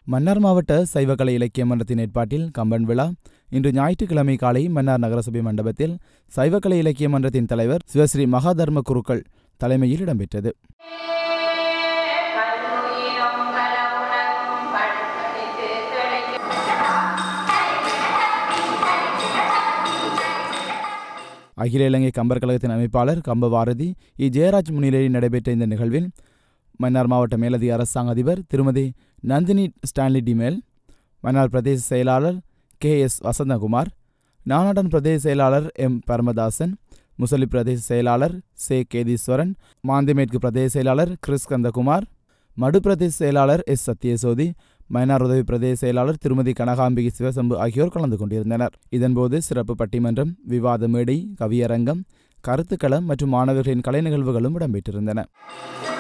மன்னார் மாவட்ட சைவக்கலை இலக்கிய மன்றத்தின் ஏற்பாட்டில் கம்பன் விழா இன்று ஞாயிற்றுக்கிழமை காலை மன்னார் நகரசபை மண்டபத்தில் சைவக்கலை இலக்கிய மன்றத்தின் தலைவர் சிவஸ்ரீ மகாதர்ம குருக்கள் தலைமையில் இடம்பெற்றது கல்லுயிரும் பலவுலகும் படுத்தடித்து கிடைக்கும் அகில இலங்கை கம்பர் கழகத்தின் அமைப்பாளர் கம்பபாரதி இ ஜெயராஜ் முன்னிலையில் நடைபெற்ற இந்த நிகழ்வில் மன்னார் மாவட்ட மேலதிக அரசாங்க அதிபர் திருமதி நந்தினி ஸ்டான்லி டிமேல் மன்னார் பிரதேச செயலாளர் கே எஸ் வசந்தகுமார் நானாடன் பிரதேச செயலாளர் எம் பரமதாசன் முசலி பிரதேச செயலாளர் சே கேதீஸ்வரன் மாந்திமேற்கு பிரதேச செயலாளர் கிறிஸ் கந்தகுமார் மடு பிரதேச செயலாளர் எஸ் சத்யசோதி மன்னார் உதவி பிரதேச செயலாளர் திருமதி கனகாம்பிகை சிவசம்பு ஆகியோர் கலந்து கொண்டிருந்தனர் இதன்போது சிறப்பு பட்டிமன்றம் விவாத மேடை கவியரங்கம் கருத்துக்களம் மற்றும் மாணவர்களின் கலை நிகழ்வுகளும் இடம்பெற்றிருந்தன